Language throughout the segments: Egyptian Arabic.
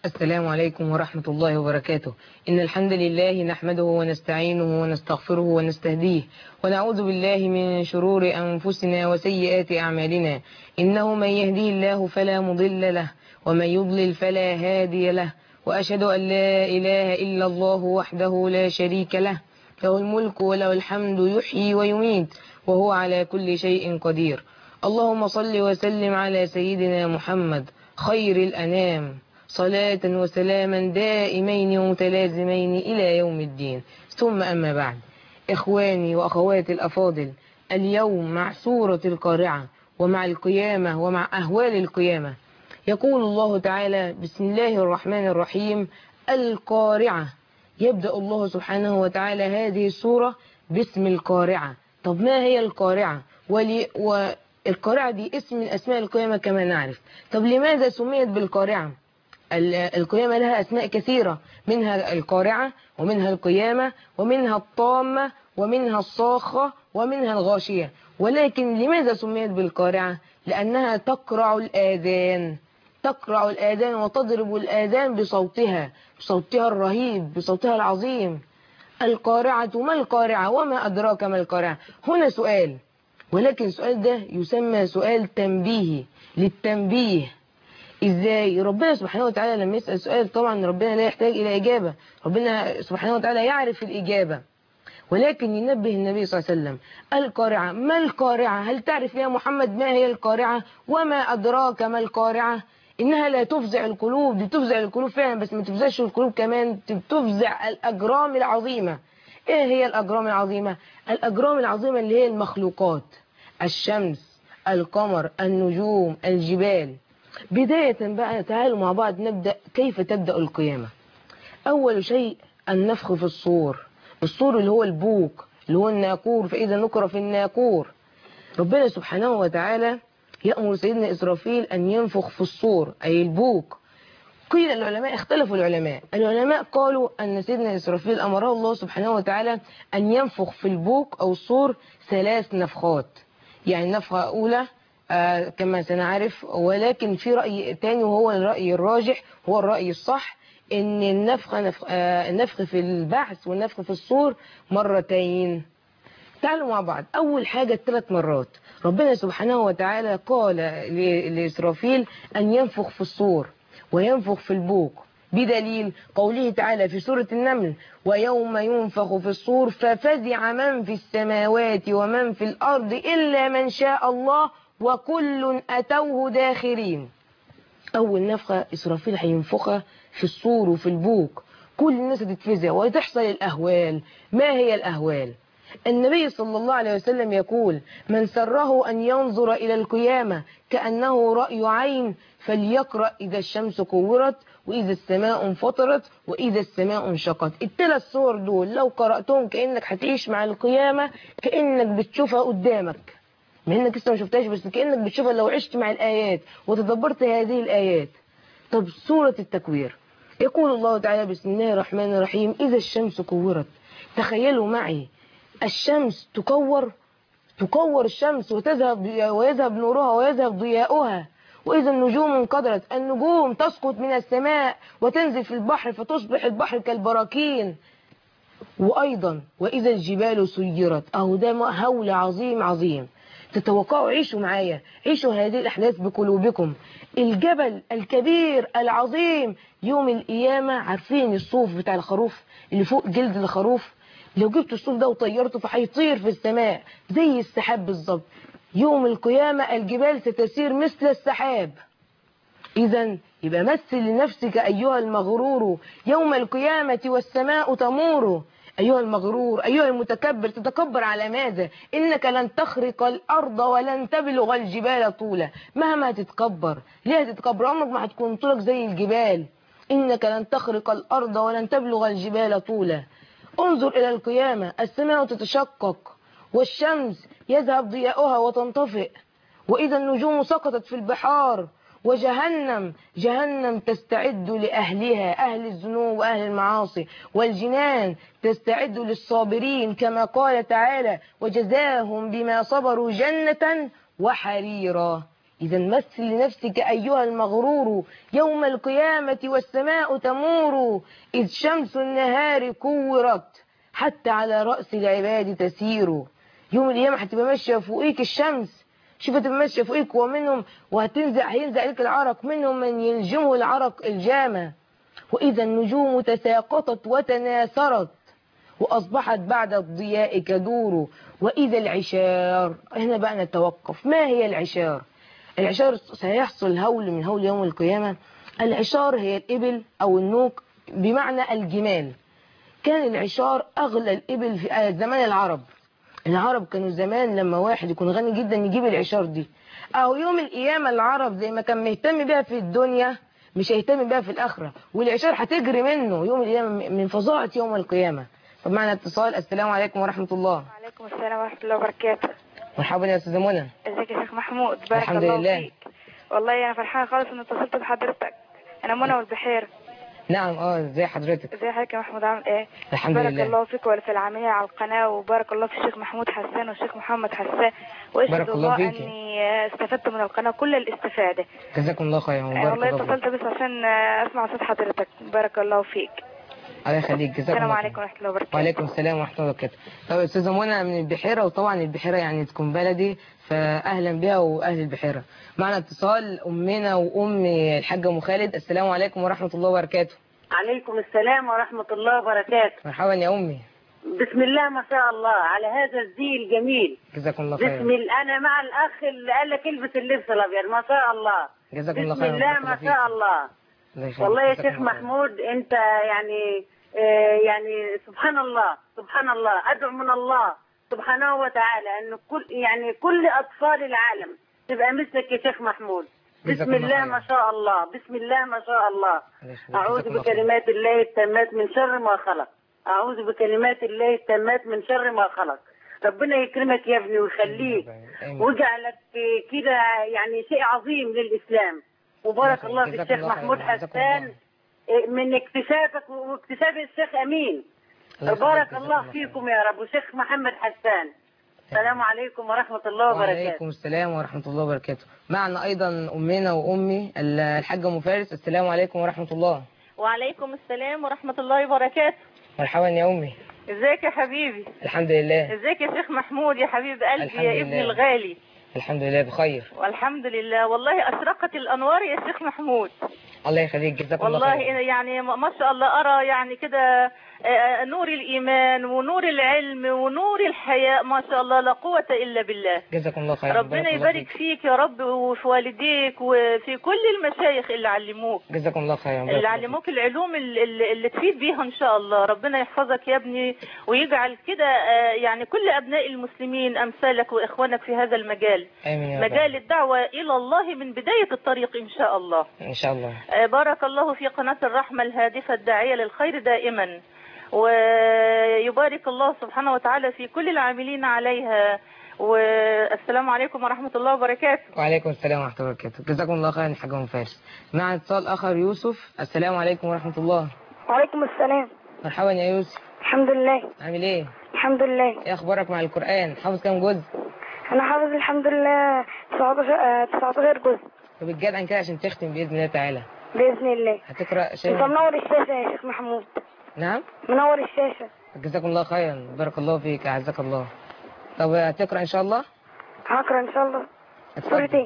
السلام عليكم ورحمة الله وبركاته إن الحمد لله نحمده ونستعينه ونستغفره ونستهديه ونعوذ بالله من شرور أنفسنا وسيئات أعمالنا إنه من يهديه الله فلا مضل له ومن يضلل فلا هادي له وأشهد أن لا إله إلا الله وحده لا شريك له له الملك وله الحمد يحيي ويميت وهو على كل شيء قدير اللهم صل وسلم على سيدنا محمد خير الأنام صلاة وسلاما دائمين ومتلازمين إلى يوم الدين ثم أما بعد إخواني وأخواتي الأفاضل اليوم مع سورة القارعة ومع القيامة ومع أهوال القيامة يقول الله تعالى بسم الله الرحمن الرحيم القارعة يبدأ الله سبحانه وتعالى هذه السورة باسم القارعة طب ما هي القارعة ولي والقارعة دي اسم من أسماء القيامة كما نعرف طب لماذا سميت بالقارعة القيامة لها أسماء كثيرة منها القارعة ومنها القيامة ومنها الطامة ومنها الصاخة ومنها الغاشية ولكن لماذا سميت بالقارعة لأنها تقرع الآذان تقرع الآذان وتضرب الآذان بصوتها بصوتها الرهيب بصوتها العظيم القارعة ما القارعة وما أدراك ما القارعة هنا سؤال ولكن السؤال ده يسمى سؤال تنبيهي للتنبيه ازاي ربنا سبحانه وتعالى لما يسأل سؤال طبعا ربنا لا يحتاج الى اجابة ربنا سبحانه وتعالى يعرف الاجابة ولكن ينبه النبي صلى الله عليه وسلم القارعة ما القارعة هل تعرف يا محمد ما هي القارعة وما أدراك ما القارعة إنها لا تفزع القلوب دي تفزع القلوب فعلا بس ما تفزعش القلوب كمان تفزع الأجرام العظيمة إيه هي الأجرام العظيمة الأجرام العظيمة اللي هي المخلوقات الشمس القمر النجوم الجبال بداية بقى تعالوا مع بعض نبدأ كيف تبدأ القيامة أول شيء النفخ في الصور الصور اللي هو البوق اللي هو الناقور فإذا نقر في الناقور ربنا سبحانه وتعالى يأمر سيدنا إسرافيل أن ينفخ في الصور أي البوق قيل العلماء اختلفوا العلماء العلماء قالوا أن سيدنا إسرافيل أمره الله سبحانه وتعالى أن ينفخ في البوق أو الصور ثلاث نفخات يعني نفخة أولى آه كما سنعرف ولكن في رأي تاني وهو الرأي الراجح هو الرأي الصح ان النفخ نفخ, آه النفخ في البعث والنفخ في الصور مرتين تعالوا مع بعض اول حاجة ثلاث مرات ربنا سبحانه وتعالى قال لإسرافيل ان ينفخ في الصور وينفخ في البوق بدليل قوله تعالى في سورة النمل ويوم ينفخ في الصور ففزع من في السماوات ومن في الأرض إلا من شاء الله وكل أتوه داخرين أول نفخة إسرافيل هينفخها في الصور وفي البوق كل الناس هتتفزع وتحصل الأهوال ما هي الأهوال النبي صلى الله عليه وسلم يقول من سره أن ينظر إلى القيامة كأنه رأي عين فليقرأ إذا الشمس كورت وإذا السماء انفطرت وإذا السماء انشقت الثلاث صور دول لو قرأتهم كأنك هتعيش مع القيامة كأنك بتشوفها قدامك مع انك لسه ما شفتهاش بس كانك بتشوفها لو عشت مع الايات وتدبرت هذه الايات طب سوره التكوير يقول الله تعالى بسم الله الرحمن الرحيم اذا الشمس كورت تخيلوا معي الشمس تكور تكور الشمس وتذهب ويذهب نورها ويذهب ضياؤها وإذا النجوم انقدرت النجوم تسقط من السماء وتنزل في البحر فتصبح البحر كالبراكين وأيضا وإذا الجبال سيرت أهو ده هول عظيم عظيم تتوقعوا عيشوا معايا عيشوا هذه الأحداث بقلوبكم الجبل الكبير العظيم يوم القيامة عارفين الصوف بتاع الخروف اللي فوق جلد الخروف لو جبت الصوف ده وطيرته فهيطير في السماء زي السحاب بالظبط يوم القيامة الجبال ستسير مثل السحاب إذا يبقى مثل لنفسك أيها المغرور يوم القيامة والسماء تمور أيها المغرور أيها المتكبر تتكبر على ماذا إنك لن تخرق الأرض ولن تبلغ الجبال طولا مهما تتكبر ليه تتكبر عمرك ما هتكون طولك زي الجبال إنك لن تخرق الأرض ولن تبلغ الجبال طولا انظر إلى القيامة السماء تتشقق والشمس يذهب ضياؤها وتنطفئ وإذا النجوم سقطت في البحار وجهنم جهنم تستعد لأهلها أهل الذنوب وأهل المعاصي والجنان تستعد للصابرين كما قال تعالى وجزاهم بما صبروا جنة وحريرا إذا مثل لنفسك أيها المغرور يوم القيامة والسماء تمور إذ شمس النهار كورت حتى على رأس العباد تسير يوم القيامة هتبقى ماشية فوقيك الشمس شوف هتبقى ماشية فوقيك ومنهم وهتنزل هينزل عليك العرق منهم من يلجمه العرق الجامة وإذا النجوم تساقطت وتناثرت وأصبحت بعد الضياء كدور وإذا العشار هنا بقى نتوقف ما هي العشار العشار سيحصل هول من هول يوم القيامة العشار هي الإبل أو النوق بمعنى الجمال كان العشار أغلى الإبل في زمان العرب العرب كانوا زمان لما واحد يكون غني جدا يجيب العشار دي أو يوم القيامة العرب زي ما كان مهتم بيها في الدنيا مش هيهتم بيها في الآخرة والعشار هتجري منه يوم القيامة من فظاعة يوم القيامة طب معنا اتصال السلام عليكم ورحمة الله وعليكم السلام ورحمة الله وبركاته مرحبا يا أستاذة منى ازيك يا شيخ محمود بارك الحمد الله لله. فيك والله انا فرحانة خالص ان اتصلت بحضرتك انا منى والبحير نعم اه ازي حضرتك ازي حضرتك يا محمود عامل ايه الحمد بارك لله. الله فيك وفي العاملين على القناة وبارك الله في الشيخ محمود حسان والشيخ محمد حسان واشهد بارك الله الله فيك. اني استفدت من القناة كل الاستفادة جزاكم الله خيرا آه، وبارك والله الله فيك اتصلت بس عشان آه، اسمع صوت حضرتك بارك الله فيك الله يخليك جزاكم السلام الله عليكم خيرا. ورحمة الله وبركاته وعليكم السلام ورحمة الله وبركاته طب أستاذة منى من البحيرة وطبعا البحيرة يعني تكون بلدي فأهلا بها وأهل البحيرة معنا اتصال أمنا وأم الحاجة أم خالد السلام عليكم ورحمة الله وبركاته عليكم السلام ورحمة الله وبركاته مرحبا يا أمي بسم الله ما شاء الله على هذا الزي الجميل جزاكم الله بسم خيرا الله أنا مع الأخ اللي قال لك البس اللبس الأبيض ما شاء الله جزاكم الله بسم خيرا الله وبارك ما فيك. شاء الله الله يخليك. والله يا جزاكم شيخ الله خيرا. محمود أنت يعني آه، يعني سبحان الله سبحان الله أدعو من الله سبحانه وتعالى أن كل يعني كل أطفال العالم تبقى مثلك يا شيخ محمود جزاكم بسم الله الله خيرا. ما شاء الله بسم الله ما شاء الله الله يخليك. أعوذ جزاكم الله خيرا. بكلمات الله التامات من شر ما خلق أعوذ بكلمات الله التامات من شر ما خلق ربنا يكرمك يا ابني ويخليك آمين. ويجعلك كده يعني شيء عظيم للإسلام وبارك الله في جزاكم الشيخ الله محمود خيرا. جزاكم حسان الله. من اكتشافك واكتشاف الشيخ أمين الله يخليك. بارك جزاكم الله خيرا. فيكم يا رب وشيخ محمد حسان السلام عليكم ورحمة الله وبركاته وعليكم السلام ورحمة الله وبركاته معنا أيضا أمنا وأمي الحاجة أم فارس السلام عليكم ورحمة الله وعليكم السلام ورحمة الله وبركاته مرحبا يا أمي ازيك يا حبيبي الحمد لله ازيك يا شيخ محمود يا حبيب قلبي الحمد يا ابني لله. الغالي الحمد لله بخير والحمد لله والله أشرقت الأنوار يا شيخ محمود الله يخليك جزاكم الله والله خير أنا يعني ما شاء الله أرى يعني كده آه، نور الإيمان ونور العلم ونور الحياء ما شاء الله لا قوة إلا بالله جزاكم الله خير ربنا بارك الله يبارك فيك. فيك يا رب وفي والديك وفي كل المشايخ اللي علموك جزاكم الله خير بارك اللي الله علموك العلوم اللي, اللي اللي تفيد بيها ان شاء الله ربنا يحفظك يا ابني ويجعل كده آه، يعني كل ابناء المسلمين امثالك واخوانك في هذا المجال فيك. آمين يا رب مجال الدعوة الى الله من بداية الطريق ان شاء الله إن شاء الله آه، بارك الله في قناة الرحمة الهادفة الداعية للخير دائما ويبارك الله سبحانه وتعالى في كل العاملين عليها والسلام عليكم ورحمة الله وبركاته وعليكم السلام ورحمة الله وبركاته جزاكم الله خيرا يا حاجة أم فارس مع اتصال آخر يوسف السلام عليكم ورحمة الله وعليكم السلام مرحبا يا يوسف الحمد لله عامل إيه؟ الحمد لله إيه أخبارك مع القرآن؟ حافظ كام جزء؟ أنا حافظ الحمد لله 19 19 جزء طب الجدع كده عشان تختم بإذن الله تعالى بإذن الله هتقرأ انت شيء منور الشاشة يا شيخ محمود نعم؟ منور الشاشة جزاكم الله خيرا بارك الله فيك أعزك الله طب هتقرأ إن شاء الله؟ هقرا ان شاء الله سورة اتفضل ايه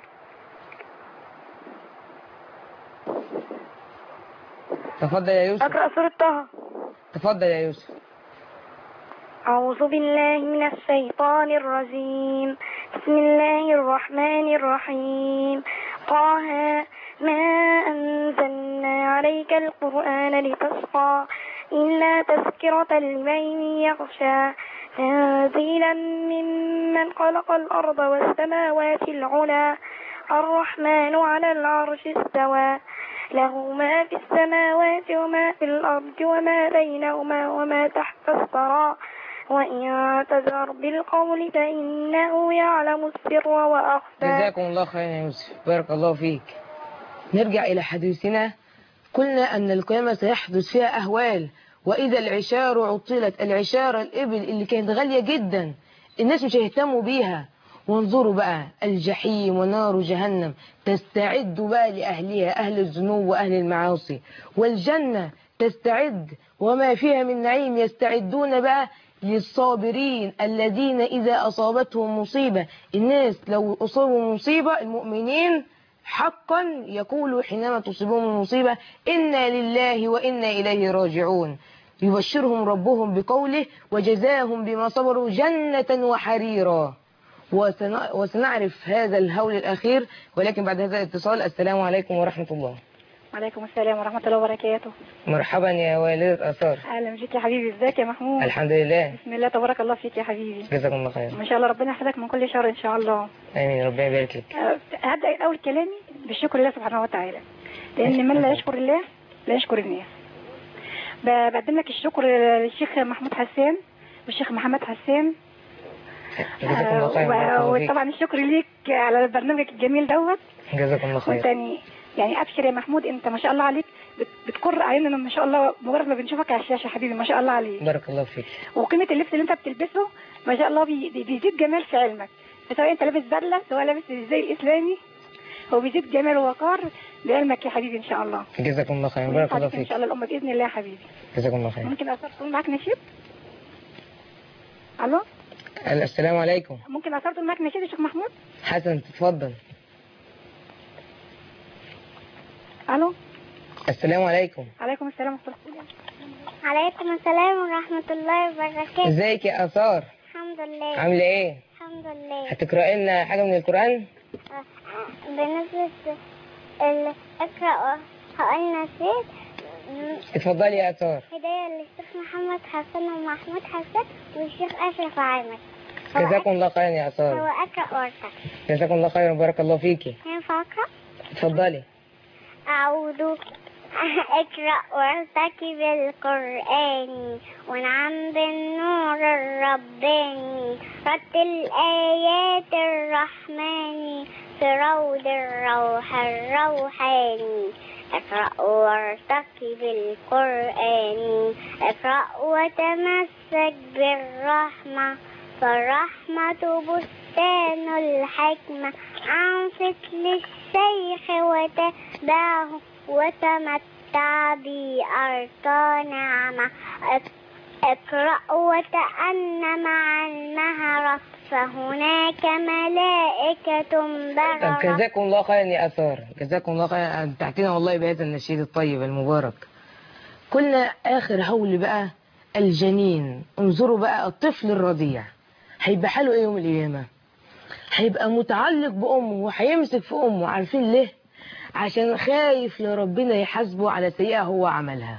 تفضل يا يوسف اقرا سورة طه تفضل يا يوسف أعوذ بالله من الشيطان الرجيم بسم الله الرحمن الرحيم طه ما أنزلنا عليك القرآن لتشقى إلا تذكرة لمن يخشى تنزيلا ممن خلق الأرض والسماوات العلى الرحمن على العرش استوى له ما في السماوات وما في الأرض وما بينهما وما تحت الثرى وإن تجهر بالقول فإنه يعلم السر وأخفى جزاكم الله خيرا يا يوسف بارك الله فيك نرجع إلى حديثنا قلنا أن القيامة سيحدث فيها أهوال وإذا العشار عطلت العشار الإبل اللي كانت غالية جدا الناس مش هيهتموا بيها وانظروا بقى الجحيم ونار جهنم تستعد بقى لأهلها أهل الذنوب وأهل المعاصي والجنة تستعد وما فيها من نعيم يستعدون بقى للصابرين الذين إذا أصابتهم مصيبة الناس لو أصابوا مصيبة المؤمنين حقا يقولوا حينما تصيبهم المصيبة إنا لله وإنا إليه راجعون يبشرهم ربهم بقوله وجزاهم بما صبروا جنة وحريرا وسن- وسنعرف هذا الهول الأخير ولكن بعد هذا الاتصال السلام عليكم ورحمة الله وعليكم السلام ورحمة الله وبركاته مرحبا يا والدة أثار أهلا بك يا حبيبي ازيك يا محمود الحمد لله بسم الله تبارك الله فيك يا حبيبي جزاكم الله خير ما شاء الله ربنا يحفظك من كل شر إن شاء الله آمين ربنا يبارك لك أه، هبدأ أول كلامي بالشكر لله سبحانه وتعالى لأن من لا يشكر الله لا يشكر الناس ب- بقدم لك الشكر للشيخ محمود حسان والشيخ محمد حسان جزاكم الله خير بارك أه، الله فيك. وطبعا الشكر ليك على برنامجك الجميل دوت جزاكم الله خير وتاني يعني ابشر يا محمود انت ما شاء الله عليك بت- بتقر علينا ما شاء الله مجرد ما بنشوفك على الشاشه حبيبي ما شاء الله عليك بارك الله فيك وقيمه اللبس اللي انت بتلبسه ما شاء الله بي- بي- بيزيد جمال في علمك سواء انت لابس بدله سواء لابس زي الاسلامي هو بيزيد جمال ووقار بعلمك يا حبيبي ان شاء الله جزاكم الله خير بارك الله ويسعدك ان فيك شاء الله الامه باذن الله يا حبيبي جزاكم الله خير ممكن اثار تقول معاك نشيد الو السلام عليكم ممكن اثار تقول معاك نشيد يا شيخ محمود حسن تتفضل الو السلام عليكم عليكم السلام ورحمه الله عليكم السلام ورحمة الله وبركاته ازيك يا آثار الحمد لله عاملة ايه الحمد لله هتقرأي لنا حاجة من القرآن بالنسبة ال- اقرأ هقول نسيت اتفضلي يا آثار هداية للشيخ محمد حسن ومحمود حسن والشيخ أشرف عامر هو جزاكم الله خيرا يا هو آثار أقرأ وارتك جزاكم الله خيرا بارك الله فيكي ينفع أقرأ؟ اتفضلي أعوذ اقرأ وارتكب القرآن وانعم بالنور الرباني رتل آيات الرحمن في روض الروح الروحاني اقرأ وارتقب القرآن اقرأ وتمسك بالرحمة فالرحمة بستان الحكمة أنفت للشيخ وتباه وتمتع بأركان نعمة اق- اقرأ وتأن مع المهرة فهناك ملائكة طب بررة جزاكم الله خيرا يا آثار جزاكم الله خيرا أمتعتنا والله بهذا النشيد الطيب المبارك قلنا آخر هول بقى الجنين انظروا بقى الطفل الرضيع هيبقى حاله ايه يوم القيامة هيبقى متعلق بأمه وهيمسك في أمه عارفين ليه عشان خايف لربنا يحاسبه على سيئة هو عملها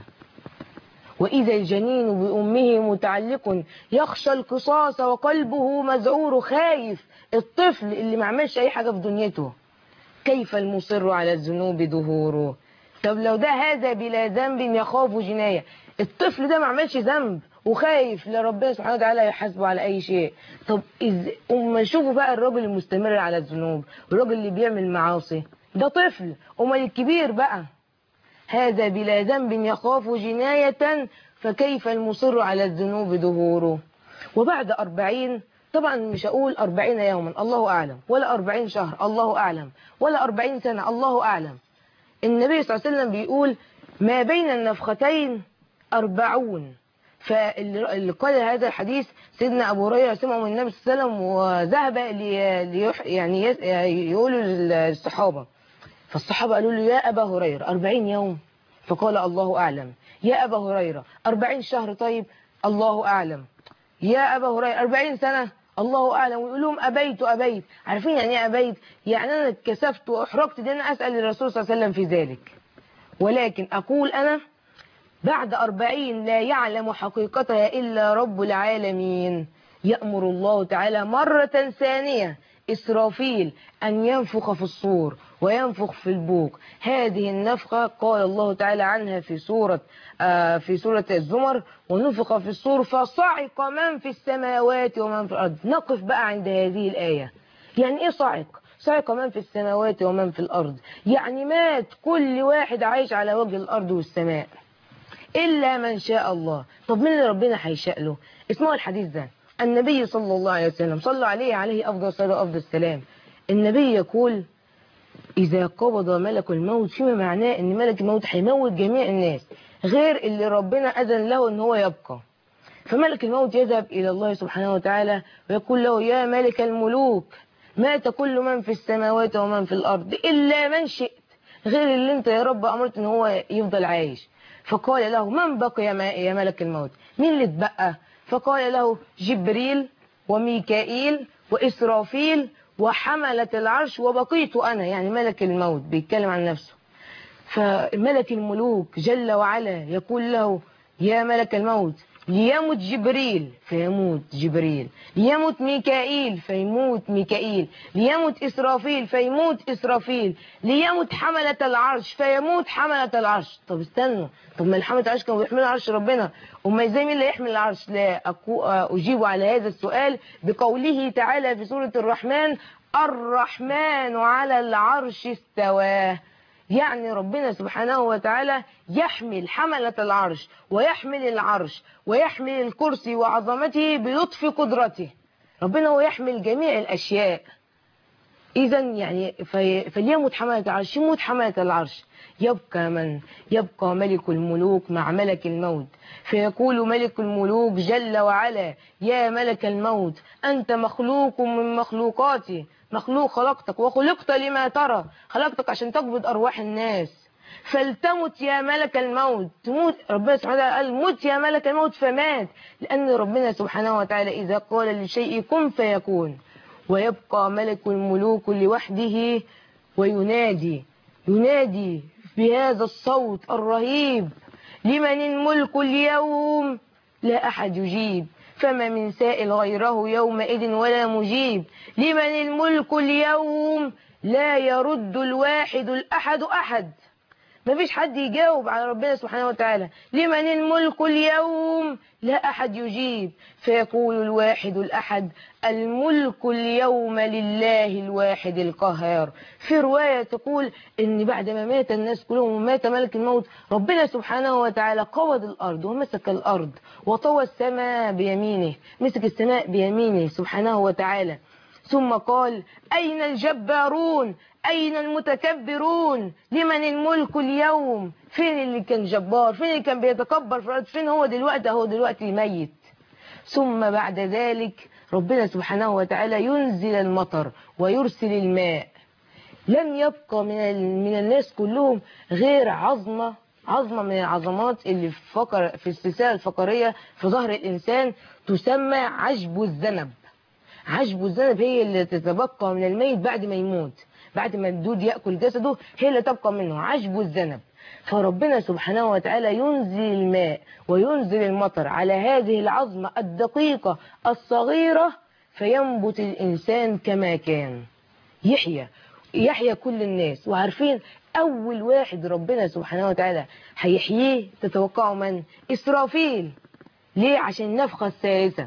وإذا الجنين بأمه متعلق يخشى القصاص وقلبه مذعور خايف الطفل اللي ما عملش أي حاجة في دنيته كيف المصر على الذنوب ظهوره طب لو ده هذا بلا ذنب يخاف جناية الطفل ده ما عملش ذنب وخايف لربنا سبحانه وتعالى يحاسبه على أي شيء طب إز... أما شوفوا بقى الراجل المستمر على الذنوب والراجل اللي بيعمل معاصي ده طفل أمال الكبير بقى هذا بلا ذنب يخاف جناية فكيف المصر على الذنوب ظهوره وبعد أربعين طبعا مش هقول أربعين يوما الله أعلم ولا أربعين شهر الله أعلم ولا أربعين سنة الله أعلم النبي صلى الله عليه وسلم بيقول ما بين النفختين أربعون فاللي قال هذا الحديث سيدنا أبو هريرة سمعه من النبي صلى الله عليه وسلم وذهب لي ليح يعني يس- يقولوا للصحابة فالصحابة قالوا له يا أبا هريرة أربعين يوم فقال الله أعلم يا أبا هريرة أربعين شهر طيب الله أعلم يا أبا هريرة أربعين سنة الله أعلم ويقول لهم أبيت أبيت عارفين يعني إيه أبيت يعني أنا اتكسفت وأحرجت إن أنا أسأل الرسول صلى الله عليه وسلم في ذلك ولكن أقول أنا بعد أربعين لا يعلم حقيقتها إلا رب العالمين يأمر الله تعالى مرة ثانية إسرافيل أن ينفخ في الصور وينفخ في البوق هذه النفخة قال الله تعالى عنها في سورة آه في سورة الزمر ونفخ في الصور فصعق من في السماوات ومن في الأرض نقف بقى عند هذه الآية يعني إيه صعق صعق من في السماوات ومن في الأرض يعني مات كل واحد عايش على وجه الأرض والسماء إلا من شاء الله طب مين اللي ربنا هيشاء له اسمعوا الحديث ده النبي صلى الله عليه وسلم صلى عليه عليه أفضل الصلاة وأفضل السلام النبي يقول إذا قبض ملك الموت فيما معناه أن ملك الموت هيموت جميع الناس غير اللي ربنا أذن له أن هو يبقى فملك الموت يذهب إلى الله سبحانه وتعالى ويقول له يا ملك الملوك مات كل من في السماوات ومن في الأرض إلا من شئت غير اللي انت يا رب أمرت أن هو يفضل عايش فقال له من بقي يا ما- يا ملك الموت مين اللي اتبقى فقال له جبريل وميكائيل وإسرافيل وحملة العرش وبقيت أنا يعني ملك الموت بيتكلم عن نفسه فملك الملوك جل وعلا يقول له يا ملك الموت ليمت جبريل فيموت جبريل ليمت ميكائيل فيموت ميكائيل ليمت إسرافيل فيموت إسرافيل ليمت حملة العرش فيموت حملة العرش طب استنوا طب ما حملة العرش كانوا بيحملوا عرش ربنا أما إزاي مين اللي يحمل العرش لا أكو- أجيب على هذا السؤال بقوله تعالى في سورة الرحمن الرحمن على العرش استواه يعني ربنا سبحانه وتعالى يحمل حملة العرش ويحمل العرش ويحمل الكرسي وعظمته بلطف قدرته ربنا هو يحمل جميع الأشياء إذا يعني في فليمت حملة العرش يموت حملة العرش يبقى من يبقى ملك الملوك مع ملك الموت فيقول ملك الملوك جل وعلا يا ملك الموت أنت مخلوق من مخلوقاتي مخلوق خلقتك وخلقت لما ترى خلقتك عشان تقبض أرواح الناس فلتمت يا ملك الموت تموت ربنا سبحانه وتعالى قال مت يا ملك الموت فمات لأن ربنا سبحانه وتعالى إذا قال للشيء كن فيكون ويبقى ملك الملوك لوحده وينادي ينادي بهذا الصوت الرهيب لمن الملك اليوم لا أحد يجيب فما من سائل غيره يومئذ ولا مجيب لمن الملك اليوم لا يرد الواحد الأحد أحد ما فيش حد يجاوب على ربنا سبحانه وتعالى لمن الملك اليوم لا أحد يجيب فيقول الواحد الأحد الملك اليوم لله الواحد القهار في رواية تقول إن بعد ما مات الناس كلهم ومات ملك الموت ربنا سبحانه وتعالى قبض الأرض ومسك الأرض وطوى السماء بيمينه مسك السماء بيمينه سبحانه وتعالى ثم قال أين الجبارون أين المتكبرون لمن الملك اليوم فين اللي كان جبار فين اللي كان بيتكبر في الأرض فين هو دلوقتي هو دلوقتي ميت ثم بعد ذلك ربنا سبحانه وتعالى ينزل المطر ويرسل الماء لم يبقى من ال- من الناس كلهم غير عظمة عظمة من العظمات اللي في فقر في السلسلة الفقرية في ظهر الإنسان تسمى عجب الذنب عجب الذنب هي اللي تتبقى من الميت بعد ما يموت بعد ما الدود يأكل جسده هي اللي تبقى منه عجب الذنب فربنا سبحانه وتعالى ينزل الماء وينزل المطر على هذه العظمة الدقيقة الصغيرة فينبت الإنسان كما كان يحيى يحيى كل الناس وعارفين أول واحد ربنا سبحانه وتعالى هيحييه تتوقعوا من إسرافيل ليه عشان النفخة الثالثة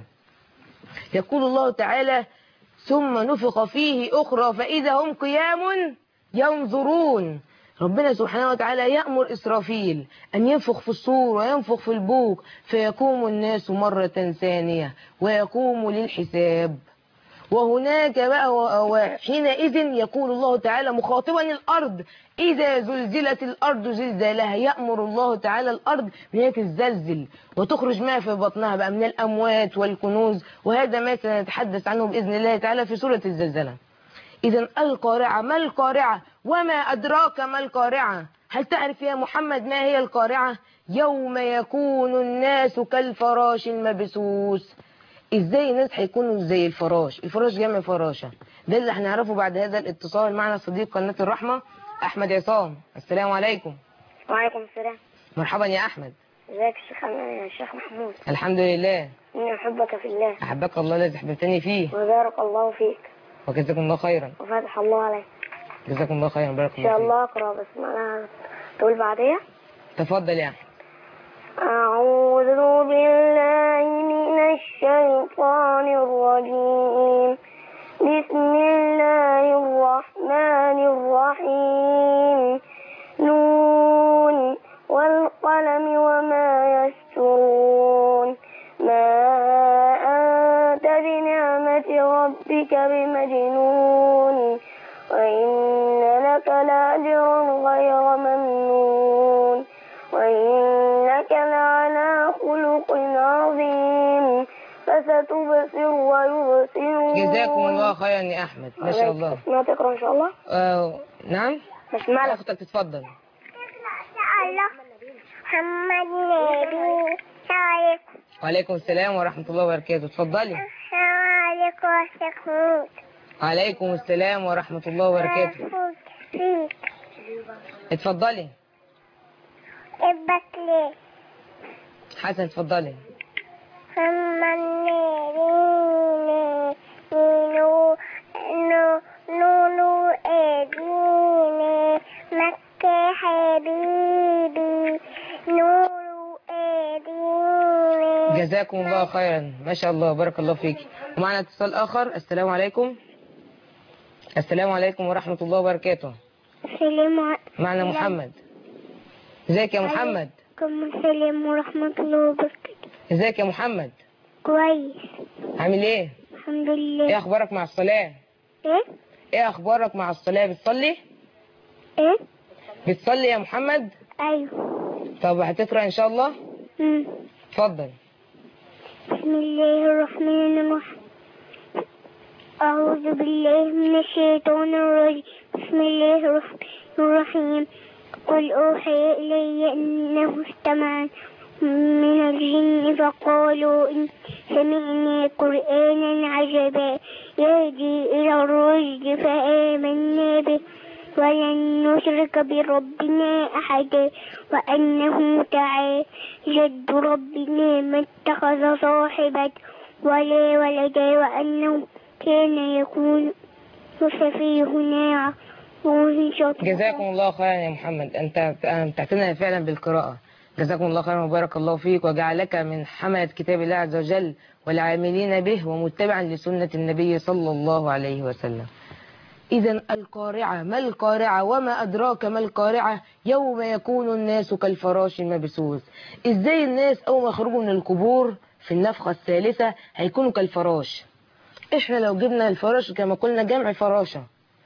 يقول الله تعالى ثم نفخ فيه أخرى فإذا هم قيام ينظرون ربنا سبحانه وتعالى يأمر إسرافيل أن ينفخ في الصور وينفخ في البوق فيقوم الناس مرة ثانية ويقوم للحساب وهناك بقى و- وحينئذ يقول الله تعالى مخاطبا الأرض إذا زلزلت الأرض زلزالها يأمر الله تعالى الأرض بأن تزلزل وتخرج ما في بطنها بقى من الأموات والكنوز وهذا ما سنتحدث عنه بإذن الله تعالى في سورة الزلزلة إذا القارعة ما القارعة وما أدراك ما القارعة هل تعرف يا محمد ما هي القارعة يوم يكون الناس كالفراش المبثوث ازاي الناس هيكونوا زي الفراش الفراش جمع فراشة ده اللي هنعرفه بعد هذا الاتصال معنا صديق قناة الرحمة أحمد عصام السلام عليكم وعليكم السلام مرحبا يا أحمد ازيك الشيخ يا شيخ محمود الحمد لله اني احبك في الله أحبك الله الذي أحببتني فيه وبارك الله فيك وجزاكم الله خيرا وفتح الله عليك جزاكم الله خيرا بارك ان شاء الله فيك الله اقرا بس انا تقول بعديها تفضل يا أحمد أعوذ بالله من الشيطان الرجيم بسم الله الرحمن الرحيم نون والقلم وما يسطرون ما أنت بك بمجنون وإن لك لأجرا غير ممنون وإنك لعلى خلق عظيم فستبصر ويبصرون جزاكم الله خيرا يا احمد ما شاء الله ما تقرأ إن شاء الله آه نعم نسمع لك اختك تتفضل محمد نبي السلام وعليكم السلام ورحمة الله وبركاته اتفضلي عليكم السلام وعليكم السلام ورحمة الله وبركاته فيك اتفضلي ابك ليه حسن اتفضلي محمد نبي نو نو نو اديني مكة حبيبي نور اديني جزاكم الله خيرا ما شاء الله بارك الله فيك ومعنا اتصال اخر السلام عليكم السلام عليكم ورحمة الله وبركاته سلام عليكم معنا محمد ازيك يا محمد السلام ورحمة الله وبركاته ازيك يا محمد كويس عامل ايه الحمد ايه لله اخبارك مع الصلاة ايه ايه اخبارك مع الصلاة بتصلي ايه بتصلي يا محمد ايوه طب هتقرأ ان شاء الله مم. اتفضل بسم الله الرحمن الرحيم أعوذ بالله من الشيطان الرجيم بسم الله الرحمن الرحيم قل أوحي إلي أنه استمع من الجن فقالوا إن سمعنا قرآنا عجبا يهدي إلى الرشد فآمنا به ولن نشرك بربنا أحدا وأنه تعالى جد ربنا ما اتخذ صاحبة ولا ولدا وأنه كان يكون سفيهنا عفوا شطورا جزاكم الله خيرا يا محمد انت امتعتنا فعلا بالقراءة جزاكم الله خيرا وبارك الله فيك وجعلك من حملة كتاب الله عز وجل والعاملين به ومتبعا لسنة النبي صلى الله عليه وسلم إذا القارعة ما القارعة وما أدراك ما القارعة يوم يكون الناس كالفراش المبثوث إزاي الناس أول ما يخرجوا من القبور في النفخة الثالثة هيكونوا كالفراش إحنا لو جبنا الفراش كما قلنا جمع فراشة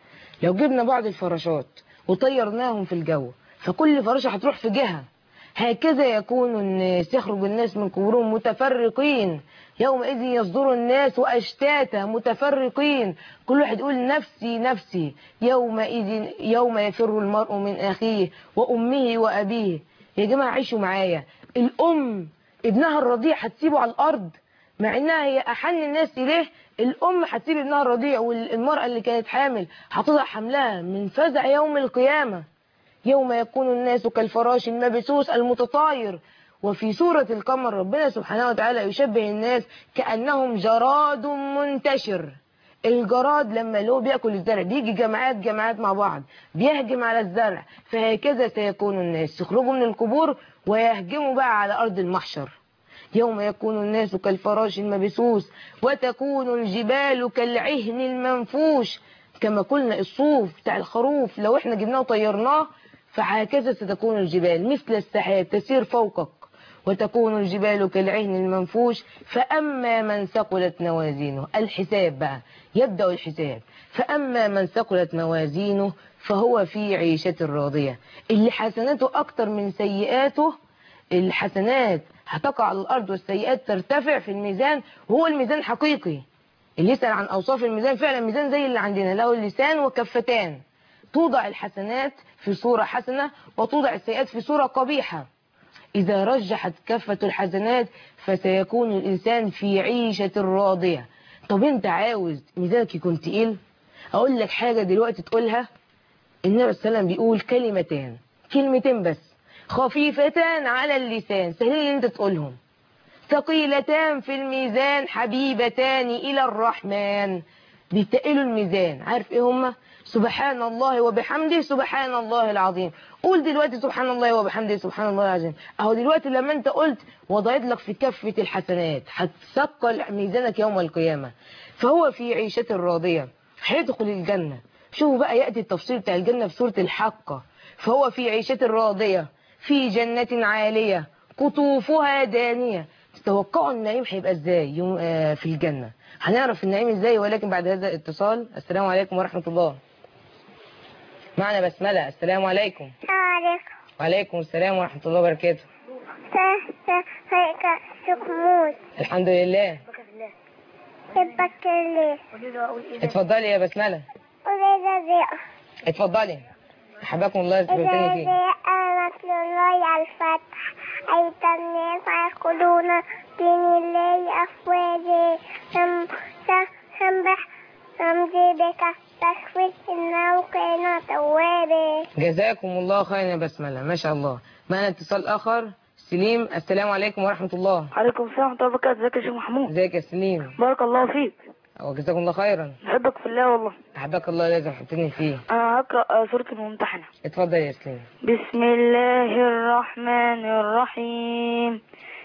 لو جبنا بعض الفراشات وطيرناهم في الجو فكل فراشة هتروح في جهة هكذا يكون الناس يخرج الناس من قبورهم متفرقين يومئذ يصدر الناس أشتاتا متفرقين كل واحد يقول نفسي نفسي يومئذ يوم يفر المرء من أخيه وأمه وأبيه يا جماعة عيشوا معايا الأم ابنها الرضيع هتسيبه على الأرض مع انها هي احن الناس اليه الام هتسيب ابنها الرضيع والمراه اللي كانت حامل هتضع حملها من فزع يوم القيامه يوم يكون الناس كالفراش المبثوث المتطاير وفي سورة القمر ربنا سبحانه وتعالى يشبه الناس كأنهم جراد منتشر الجراد لما اللي هو بياكل الزرع بيجي جماعات جماعات مع بعض بيهجم على الزرع فهكذا سيكون الناس يخرجوا من القبور ويهجموا بقى على أرض المحشر يوم يكون الناس كالفراش المبثوث وتكون الجبال كالعهن المنفوش كما قلنا الصوف بتاع الخروف لو احنا جبناه وطيرناه فهكذا ستكون الجبال مثل السحاب تسير فوقك وتكون الجبال كالعهن المنفوش فأما من ثقلت موازينه الحساب بقى يبدأ الحساب فأما من ثقلت موازينه فهو في عيشة راضية اللي حسناته أكتر من سيئاته الحسنات هتقع على الأرض والسيئات ترتفع في الميزان وهو الميزان حقيقي اللي يسأل عن أوصاف الميزان فعلا ميزان زي اللي عندنا له اللسان وكفتان توضع الحسنات في صورة حسنة وتوضع السيئات في صورة قبيحة إذا رجحت كفة الحسنات فسيكون الإنسان في عيشة راضية طب أنت عاوز ميزانك يكون تقيل أقول لك حاجة دلوقتي تقولها النبي صلى الله عليه وسلم بيقول كلمتين كلمتين بس خفيفتان على اللسان سهلين ان انت تقولهم ثقيلتان في الميزان حبيبتان إلى الرحمن بيتقلوا الميزان عارف ايه هما سبحان الله وبحمده سبحان الله العظيم قول دلوقتي سبحان الله وبحمده سبحان الله العظيم اهو دلوقتي لما انت قلت وضعت لك في كفة الحسنات هتثقل ميزانك يوم القيامة فهو في عيشة راضية هيدخل الجنة شوفوا بقى يأتي التفصيل بتاع الجنة في سورة الحقة فهو في عيشة راضية في جنة عالية قطوفها دانية تتوقعوا النعيم هيبقى ازاي يوم آه في الجنة هنعرف النعيم ازاي ولكن بعد هذا الاتصال السلام عليكم ورحمة الله معنا بسملة السلام عليكم عليكم وعليكم السلام ورحمة الله وبركاته هيك شكموت الحمد لله حبك ليه اتفضلي يا بسملة وإذا ضيق اتفضلي حباكم الله إذا تبارك فيه ضيق مثل الله على الفتح أيضا الناس يدخلون دين الله أفواجا سم سبح حمدي بك تخفي إنه كان توابا جزاكم الله خيرا يا بسملة ما شاء الله معنا اتصال آخر سليم السلام عليكم ورحمة الله عليكم السلام ورحمة الله وبركاته ازيك يا شيخ محمود ازيك يا سليم بارك الله فيك وجزاكم الله خيرا بحبك في الله والله أحبك الله لازم حطني فيه أنا هقرأ سورة الممتحنة اتفضل يا سليم بسم الله الرحمن الرحيم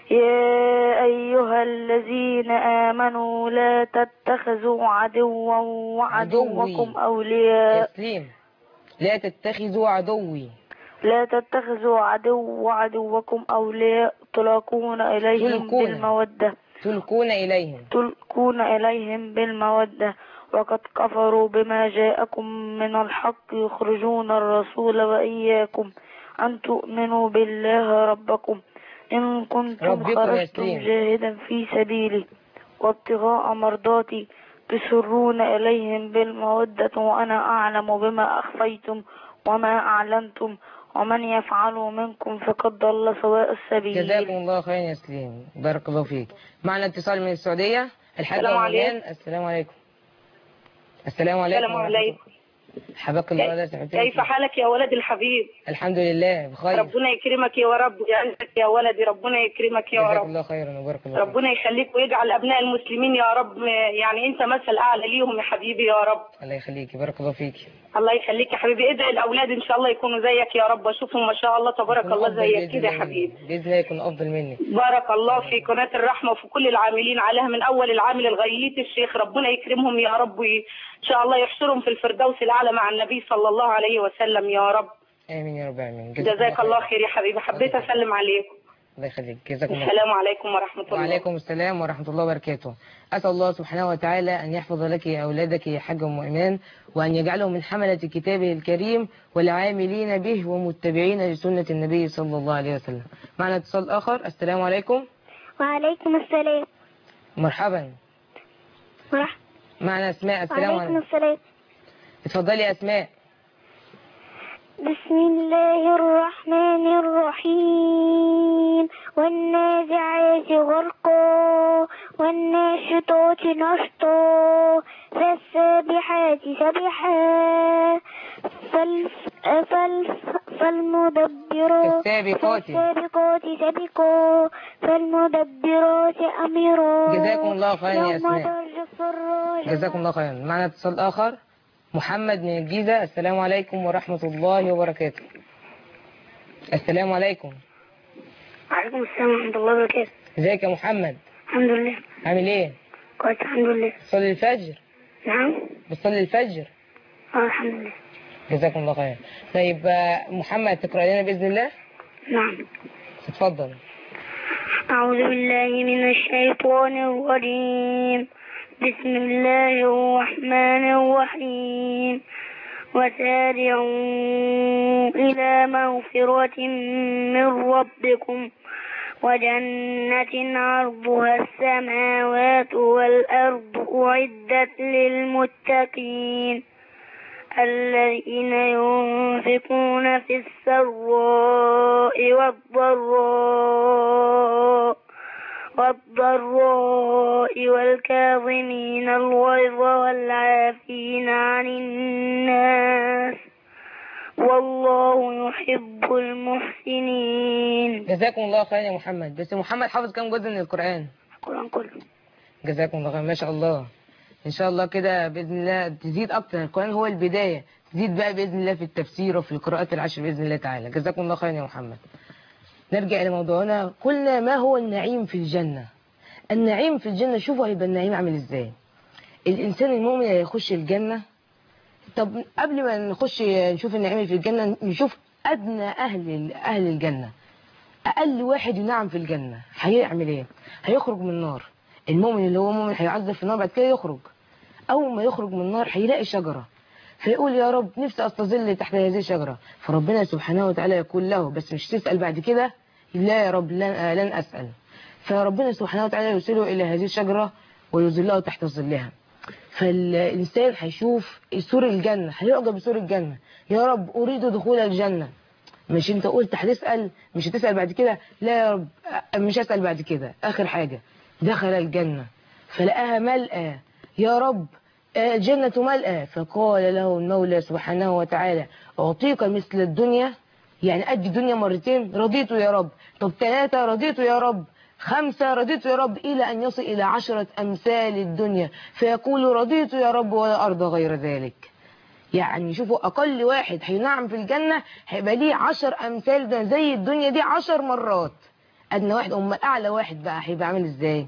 يا أيها الذين آمنوا لا تتخذوا عدوا وعدوكم يا أولياء سليم لا تتخذوا عدوي لا تتخذوا عدو وعدوكم أولياء تلاقون إليهم تلقون. بالمودة تلقون إليهم تلقون إليهم بالمودة وقد كفروا بما جاءكم من الحق يخرجون الرسول وإياكم أن تؤمنوا بالله ربكم إن كنتم ربكم يا خرجتم سليم. جاهدا في سبيلي وابتغاء مرضاتي تسرون إليهم بالمودة وأنا أعلم بما أخفيتم وما أعلنتم ومن يفعله منكم فقد ضل سواء السبيل جزاكم الله خيرا يا سليم بارك الله فيك معنا اتصال من السعودية الحاجة السلام أم عليكم. إيمان. السلام عليكم السلام عليكم السلام ورحمة عليكم الله. حباك الله لازم حطني كيف فيه. حالك يا ولدي الحبيب الحمد لله بخير ربنا يكرمك يا رب ويعزك يا ولدي ربنا يكرمك يا جزاك رب الله خيرا وبارك الله فيك. ربنا يخليك ويجعل ابناء المسلمين يا رب يعني انت مثل اعلى ليهم يا حبيبي يا رب الله يخليك بارك الله فيك الله يخليك يا حبيبي ادعي الاولاد ان شاء الله يكونوا زيك يا رب اشوفهم ما شاء الله تبارك يكون الله أفضل زيك بإذن كده يا الله حبيبي مني. بإذن الله يكون أفضل مني بارك الله في قناة الرحمة وفي كل العاملين عليها من أول العامل لغاية الشيخ ربنا يكرمهم يا رب وإن شاء الله يحشرهم في الفردوس الأعلى مع النبي صلى الله عليه وسلم يا رب آمين يا رب العالمين جزاك الله خير يا حبيبي حبيت أسلم عليكم الله يخليك جزاكم الله السلام عليكم ورحمة الله وعليكم السلام ورحمة الله وبركاته أسأل الله سبحانه وتعالى أن يحفظ لك أولادك يا حاج أم إيمان وأن يجعلهم من حملة كتابه الكريم والعاملين به ومتبعين لسنة النبي صلى الله عليه وسلم معنا اتصال آخر السلام عليكم وعليكم السلام مرحبا ورح- معنا أسماء السلام وعليكم عليكم السلام اتفضلي يا أسماء بسم الله الرحمن الرحيم والنازعات غرقا والناشطات نشطا فالسابحات سبحا فال فال فالمدبرات فالسابقات. فالسابقات سبقا فالمدبرات أمرا جزاكم الله خيرا يا يوم أسماء. ترجف الراجفة. جزاكم الله خيرا معنا اتصال آخر محمد من الجيزة السلام عليكم ورحمة الله وبركاته السلام عليكم وعليكم السلام ورحمة الله وبركاته ازيك يا محمد الحمد لله عامل ايه كويس الحمد لله بتصلي الفجر نعم بتصلي الفجر اه الحمد لله جزاكم الله خير طيب آه، محمد تقرأ لنا بإذن الله نعم اتفضل أعوذ بالله من الشيطان الرجيم بسم الله الرحمن الرحيم وسارعوا إلى مغفرة من ربكم وجنة عرضها السماوات والأرض أعدت للمتقين الذين ينفقون في السراء والضراء والضراء والكاظمين الغيظ والعافين عن الناس والله يحب المحسنين جزاكم الله خير يا محمد بس محمد حافظ كام جزء من القرآن القرآن كله جزاكم الله خير ما شاء الله ان شاء الله كده باذن الله تزيد اكتر القران هو البدايه تزيد بقى باذن الله في التفسير وفي القراءات العشر باذن الله تعالى جزاكم الله خيرا يا محمد نرجع الى موضوعنا قلنا ما هو النعيم في الجنه النعيم في الجنه شوفوا هيبقى النعيم عامل ازاي الانسان المؤمن هيخش الجنه طب قبل ما نخش نشوف النعيم اللي في الجنه نشوف ادنى اهل اهل الجنه اقل واحد ينعم في الجنه هيعمل ايه هيخرج من النار المؤمن اللي هو مؤمن هيعذب في النار بعد كده يخرج اول ما يخرج من النار هيلاقي شجره فيقول يا رب نفسي استظل تحت هذه الشجره فربنا سبحانه وتعالى يقول له بس مش تسال بعد كده لا يا رب لن, لن اسال فربنا سبحانه وتعالى يرسله الى هذه الشجره ويظله تحت ظلها فالإنسان هيشوف سور الجنة هيعجب بسور الجنة يا رب أريد دخول الجنة مش انت قلت هتسأل مش هتسأل بعد كده لا يا رب مش هسأل بعد كده آخر حاجة دخل الجنة فلقاها ملأى يا رب الجنة ملأى فقال له المولى سبحانه وتعالى أعطيك مثل الدنيا يعني أدي الدنيا مرتين رضيت يا رب طب ثلاثة رضيت يا رب خمسة رضيت يا رب إلى أن يصل إلى عشرة أمثال الدنيا فيقول رضيت يا رب ولا أرضى غير ذلك يعني شوفوا أقل واحد هينعم في الجنة هيبقى ليه عشر أمثال ده زي الدنيا دي عشر مرات أدنى واحد أما أعلى واحد بقى هيبقى عامل إزاي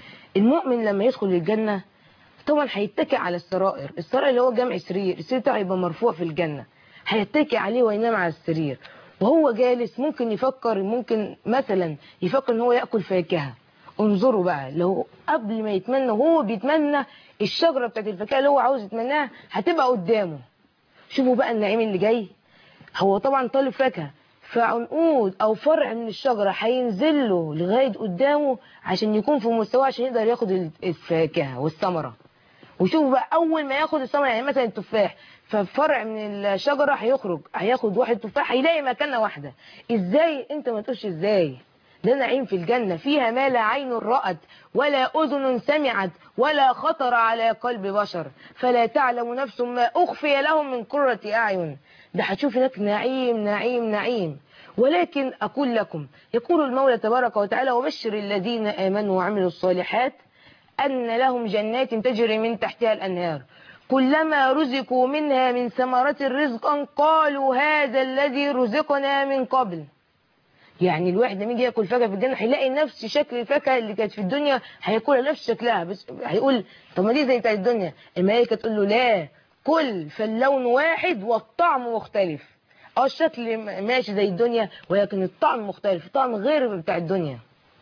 المؤمن لما يدخل الجنة طبعا هيتكئ على السرائر السرائر اللي هو جمع سرير السرير بتاعه يبقى مرفوع في الجنة هيتكئ عليه وينام على السرير وهو جالس ممكن يفكر ممكن مثلا يفكر ان هو ياكل فاكهه انظروا بقى لو قبل ما يتمنى وهو بيتمنى الشجره بتاعت الفاكهه اللي هو عاوز يتمناها هتبقى قدامه شوفوا بقى النعيم اللي جاي هو طبعا طالب فاكهه فعنقود او فرع من الشجره هينزل له لغايه قدامه عشان يكون في مستواه عشان يقدر ياخد الفاكهه والثمره وشوفوا بقى اول ما ياخد الثمره يعني مثلا التفاح ففرع من الشجرة هيخرج هياخد واحد تفاح هيلاقي مكانة واحدة ازاي انت ما تقولش ازاي ده نعيم في الجنة فيها ما لا عين رأت ولا أذن سمعت ولا خطر على قلب بشر فلا تعلم نفس ما أخفي لهم من قرة أعين ده هتشوف هناك نعيم نعيم نعيم ولكن أقول لكم يقول المولى تبارك وتعالى وبشر الذين آمنوا وعملوا الصالحات أن لهم جنات تجري من تحتها الأنهار كلما رزقوا منها من ثمرة رزقا قالوا هذا الذي رزقنا من قبل يعني الواحد لما يجي ياكل فاكهه في الجنه هيلاقي نفس شكل الفاكهه اللي كانت في الدنيا هياكلها نفس شكلها بس هيقول طب ما دي زي بتاعت الدنيا الملائكه تقول له لا كل فاللون واحد والطعم مختلف اه الشكل ماشي زي الدنيا ولكن الطعم مختلف الطعم غير بتاع الدنيا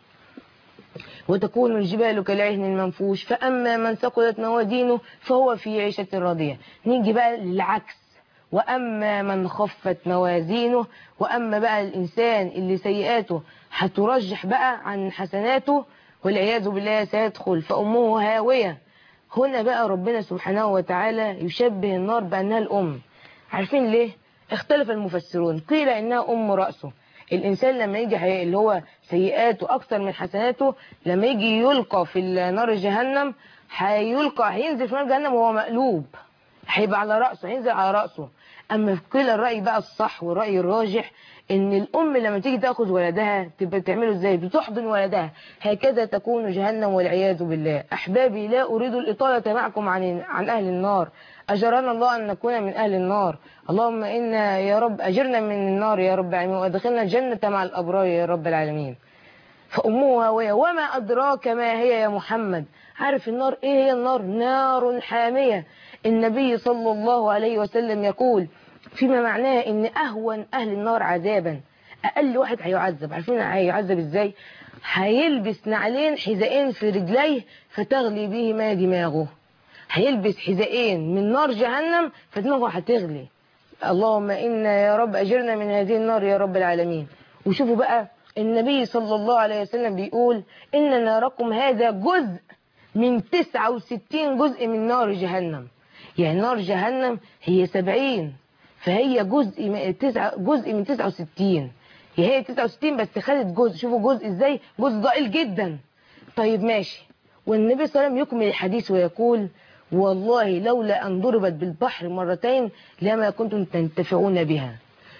وتكون الجبال كالعهن المنفوش فأما من ثقلت موازينه فهو في عيشة راضية نيجي بقى للعكس وأما من خفت موازينه وأما بقى الإنسان اللي سيئاته هترجح بقى عن حسناته والعياذ بالله سيدخل فأمه هاوية هنا بقى ربنا سبحانه وتعالى يشبه النار بأنها الأم عارفين ليه؟ اختلف المفسرون قيل إنها أم رأسه الإنسان لما يجي حي... اللي هو سيئاته أكثر من حسناته لما يجي يلقى في نار جهنم هيلقى هينزل في نار جهنم وهو مقلوب هيبقى على رأسه هينزل على رأسه أما في كل الرأي بقى الصح والرأي الراجح إن الأم لما تيجي تاخذ ولدها تبقى تعمله إزاي بتحضن ولدها هكذا تكون جهنم والعياذ بالله أحبابي لا أريد الإطالة معكم عن عن أهل النار أجرنا الله أن نكون من أهل النار اللهم إنا يا رب أجرنا من النار يا رب العالمين وأدخلنا الجنة مع الأبرار يا رب العالمين فأمه هاوية وما أدراك ما هي يا محمد عارف النار إيه هي النار نار حامية النبي صلى الله عليه وسلم يقول فيما معناه إن أهون أهل النار عذابا أقل واحد هيعذب عارفين هيعذب إزاي هيلبس نعلين حذائين في رجليه فتغلي بهما دماغه هيلبس حذائين من نار جهنم فدماغه هتغلي اللهم إنا يا رب أجرنا من هذه النار يا رب العالمين وشوفوا بقى النبي صلى الله عليه وسلم بيقول إن ناركم هذا جزء من 69 جزء من نار جهنم يعني نار جهنم هي 70 فهي جزء من تسعة جزء من 69 هي 69 بس خدت جزء شوفوا جزء ازاي جزء ضئيل جدا طيب ماشي والنبي صلى الله عليه وسلم يكمل الحديث ويقول والله لولا أن ضربت بالبحر مرتين لما كنتم تنتفعون بها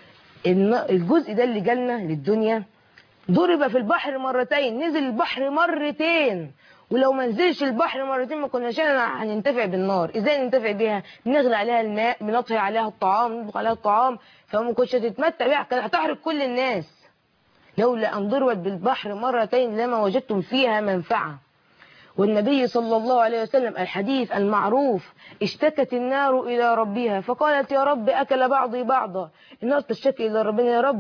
الجزء ده اللي جالنا للدنيا ضرب في البحر مرتين نزل البحر مرتين ولو ما نزلش البحر مرتين ما كناش هننتفع بالنار ازاي ننتفع بيها بنغلي عليها الماء بنطهي عليها الطعام نطبخ عليها الطعام فما كنتش هتتمتع بيها كانت هتحرق كل الناس لولا ان ضربت بالبحر مرتين لما وجدتم فيها منفعه والنبي صلى الله عليه وسلم الحديث المعروف اشتكت النار إلى ربها فقالت يا رب أكل بعضي بعضا النار تشتكي إلى ربنا يا رب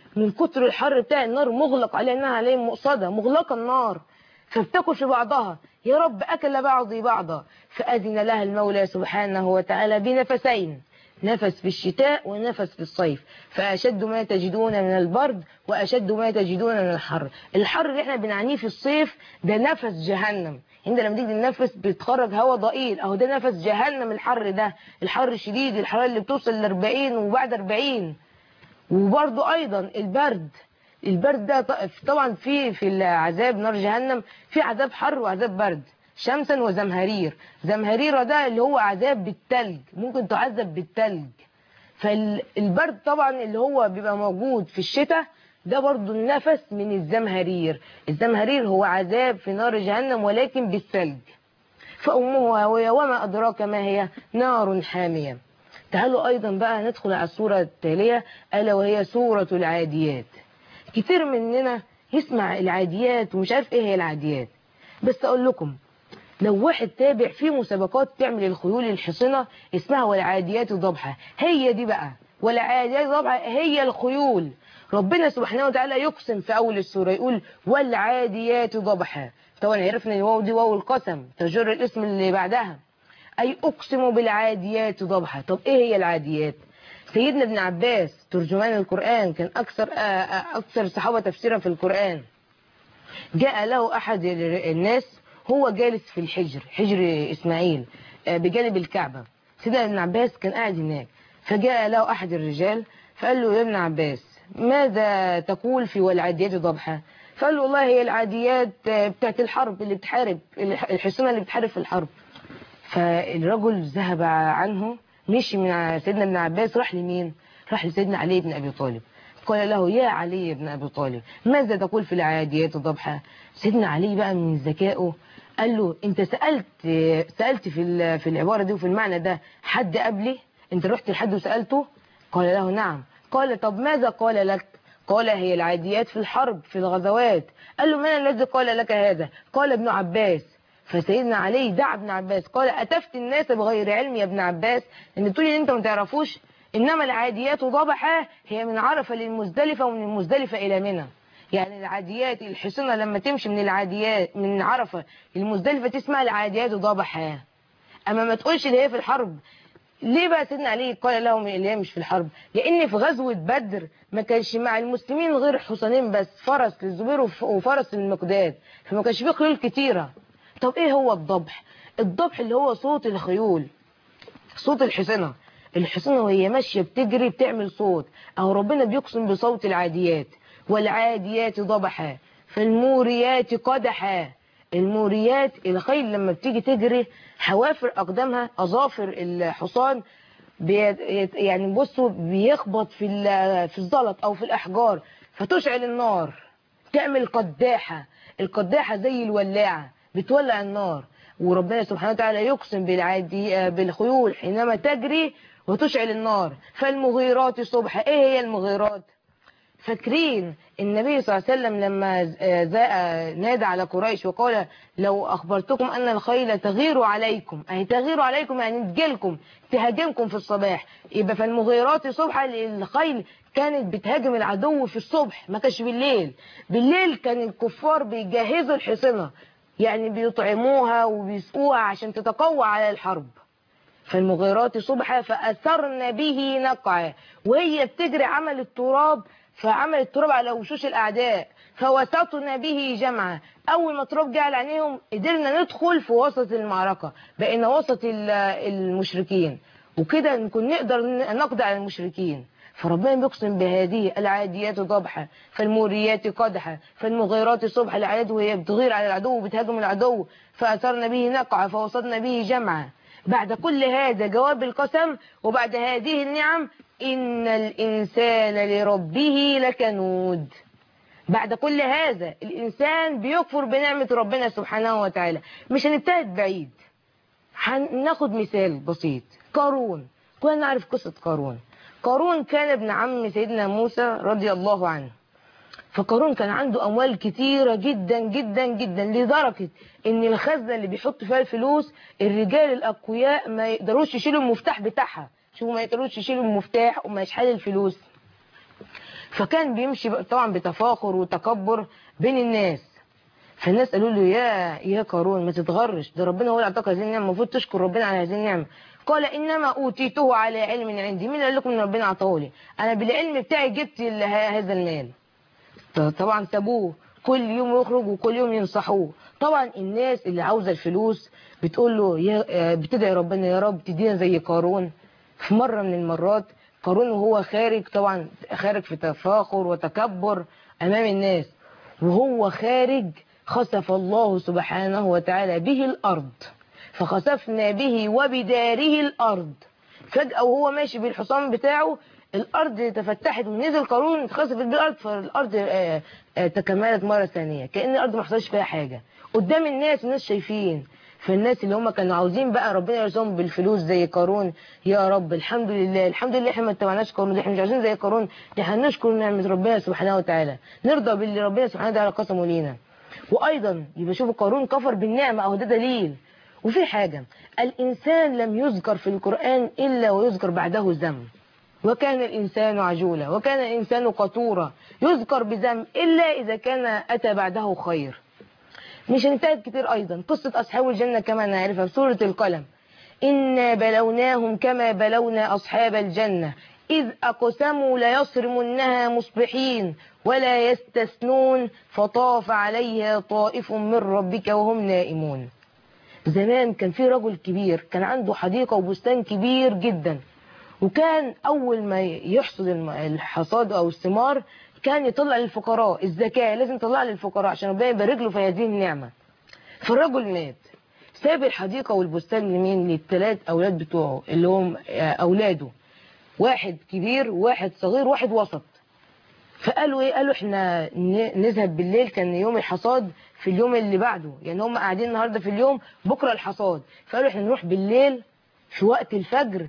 من كتر الحر بتاع النار مغلق عليها انها عليهم مقصده مغلقه النار فبتاكل في بعضها يا رب اكل بعضي بعضا فاذن لها المولى سبحانه وتعالى بنفسين نفس في الشتاء ونفس في الصيف فاشد ما تجدون من البرد واشد ما تجدون من الحر الحر اللي احنا بنعانيه في الصيف ده نفس جهنم انت لما تيجي تنفس بتخرج هواء ضئيل اهو ده نفس جهنم الحر ده الحر الشديد الحراره اللي بتوصل ل 40 وبعد 40 وبرضه ايضا البرد البرد ده ط- طبعا في في العذاب نار جهنم في عذاب حر وعذاب برد شمسا وزمهرير زمهريرة ده اللي هو عذاب بالتلج ممكن تعذب بالتلج فالبرد طبعا اللي هو بيبقى موجود في الشتاء ده برضو النفس من الزمهرير الزمهرير هو عذاب في نار جهنم ولكن بالثلج فأمه هاوية وما أدراك ما هي نار حامية تعالوا أيضا بقى ندخل على السورة التالية ألا وهي سورة العاديات كتير مننا يسمع العاديات ومش عارف ايه هي العاديات بس اقول لكم لو واحد تابع في مسابقات تعمل الخيول الحصنة اسمها والعاديات ضبحة هي دي بقى والعاديات ضبحة هي الخيول ربنا سبحانه وتعالى يقسم في أول السورة يقول والعاديات ضبحة طبعا عرفنا ان واو دي واو القسم تجر الاسم اللي بعدها أي أقسم بالعاديات ضبحة طب إيه هي العاديات سيدنا ابن عباس ترجمان القرآن كان أكثر آه، آه، أكثر الصحابة تفسيرا في القرآن جاء له أحد الناس هو جالس في الحجر حجر إسماعيل آه، بجانب الكعبة سيدنا ابن عباس كان قاعد هناك فجاء له أحد الرجال فقال له يا ابن عباس ماذا تقول في والعاديات ضبحة فقال له والله هي العاديات آه، بتاعت الحرب اللي بتحارب الحصانة اللي بتحارب في الحرب فالرجل ذهب عنه مشي من سيدنا ابن عباس راح لمين راح لسيدنا علي بن أبي طالب قال له يا علي بن أبي طالب ماذا تقول في العاديات ضبحة سيدنا علي بقى من ذكائه قال له انت سألت سألت في ال- في العبارة دي وفي المعنى ده حد قبلي انت رحت لحد وسألته قال له نعم قال طب ماذا قال لك قال هي العاديات في الحرب في الغزوات قال له من الذي قال لك هذا قال ابن عباس فسيدنا علي دعا ابن عباس قال أتفت الناس بغير علم يا ابن عباس ان تقولي ان انت ما تعرفوش انما العاديات ضبحة هي من عرفة للمزدلفة ومن المزدلفة الى منى يعني العاديات الحصنة لما تمشي من العاديات من عرفة للمزدلفة تسمع العاديات ضبحة اما ما تقولش اللي هي في الحرب ليه بقى سيدنا علي قال لهم اللي هي مش في الحرب لان في غزوة بدر ما كانش مع المسلمين غير حصانين بس فرس للزبير وف- وفرس للمقداد فما كانش فيه خيول كتيرة طب ايه هو الضبح الضبح اللي هو صوت الخيول صوت الحصنة الحصنة وهي ماشية بتجري بتعمل صوت أو ربنا بيقسم بصوت العاديات والعاديات ضبحا فالموريات قدحا الموريات الخيل لما بتيجي تجري حوافر أقدامها أظافر الحصان بي يعني بصوا بيخبط في ال- في الزلط أو في الأحجار فتشعل النار تعمل قداحة القداحة زي الولاعة بتولع النار وربنا سبحانه وتعالى يقسم بالعادي آه، بالخيول حينما تجري وتشعل النار فالمغيرات صبحا ايه هي المغيرات فاكرين النبي صلى الله عليه وسلم لما ز- آه، زا- نادى على قريش وقال لو أخبرتكم أن الخيل تغير عليكم أي تغير عليكم يعني تجيلكم تهاجمكم في الصباح يبقى فالمغيرات صبحا الخيل كانت بتهاجم العدو في الصبح ما كانش بالليل بالليل كان الكفار بيجهزوا الحصنة يعني بيطعموها وبيسقوها عشان تتقوى على الحرب فالمغيرات صبحا فأثرن به نقعا وهي بتجري عمل التراب فعمل التراب على وشوش الأعداء فوسطنا به جمعا أول ما التراب جه على عينيهم قدرنا ندخل في وسط المعركة بقينا وسط ال- المشركين وكده نكون نقدر ن- نقضي على المشركين فربنا بيقسم بهذه العاديات ضبحا فالموريات قدحا فالمغيرات صبحا العادات وهي بتغير على العدو وبتهاجم العدو فأثرنا به نقعا فوسطنا به جمعا بعد كل هذا جواب القسم وبعد هذه النعم إن الإنسان لربه لكنود بعد كل هذا الإنسان بيكفر بنعمة ربنا سبحانه وتعالى مش هنبتعد بعيد هناخد مثال بسيط قارون كلنا نعرف قصة قارون قارون كان ابن عم سيدنا موسى رضي الله عنه فقارون كان عنده أموال كتيرة جدا جدا جدا لدرجة إن الخزنة اللي بيحط فيها الفلوس الرجال الأقوياء ما يقدروش يشيلوا المفتاح بتاعها شوفوا ما يقدروش يشيلوا المفتاح وما يشحال الفلوس فكان بيمشي بقى طبعا بتفاخر وتكبر بين الناس فالناس قالوا له يا يا قارون ما تتغرش ده ربنا هو اللي اعطاك هذه النعمه المفروض تشكر ربنا على هذه النعمه قال انما اوتيته على علم عندي مين اللي قال لكم ان ربنا عطاه لي انا بالعلم بتاعي جبت ال- هذا المال طبعا سابوه كل يوم يخرج وكل يوم ينصحوه طبعا الناس اللي عاوزه الفلوس بتقول له يا آه، بتدعي ربنا يا رب تدينا زي قارون في مره من المرات قارون وهو خارج طبعا خارج في تفاخر وتكبر امام الناس وهو خارج خسف الله سبحانه وتعالى به الارض فخسفنا به وبداره الارض فجأة وهو ماشي بالحصان بتاعه الأرض تفتحت ونزل قارون اتخسفت بالأرض فالأرض آه، آه، تكملت مرة ثانية كأن الأرض ما حصلش فيها حاجة قدام الناس الناس شايفين فالناس اللي هم كانوا عاوزين بقى ربنا يرزقهم بالفلوس زي قارون يا رب الحمد لله الحمد لله احنا ما اتبعناش قارون احنا مش عايزين زي قارون ده احنا نشكر نعمة ربنا سبحانه وتعالى نرضى باللي ربنا سبحانه وتعالى قسمه لينا وايضا يبقى شوفوا قارون كفر بالنعمة اهو ده دليل وفي حاجة الإنسان لم يذكر في القرآن إلا ويذكر بعده ذنب وكان الإنسان عجولا وكان الإنسان قطورا يذكر بذنب إلا إذا كان أتى بعده خير مش انتهت كتير أيضا قصة أصحاب الجنة كما نعرفها في سورة القلم إنا بلوناهم كما بلونا أصحاب الجنة إذ أقسموا ليصرمنها مصبحين ولا يستثنون فطاف عليها طائف من ربك وهم نائمون زمان كان في رجل كبير كان عنده حديقة وبستان كبير جدا وكان أول ما يحصد الم- الحصاد أو الثمار كان يطلع للفقراء الزكاة لازم يطلع للفقراء عشان ربنا يبارك له في هذه النعمة فالرجل مات ساب الحديقة والبستان لمين للثلاث أولاد بتوعه اللي هم آه، أولاده واحد كبير واحد صغير واحد وسط فقالوا ايه قالوا احنا ن- نذهب بالليل كان يوم الحصاد في اليوم اللي بعده يعني هم قاعدين النهارده في اليوم بكره الحصاد فقالوا احنا نروح بالليل في وقت الفجر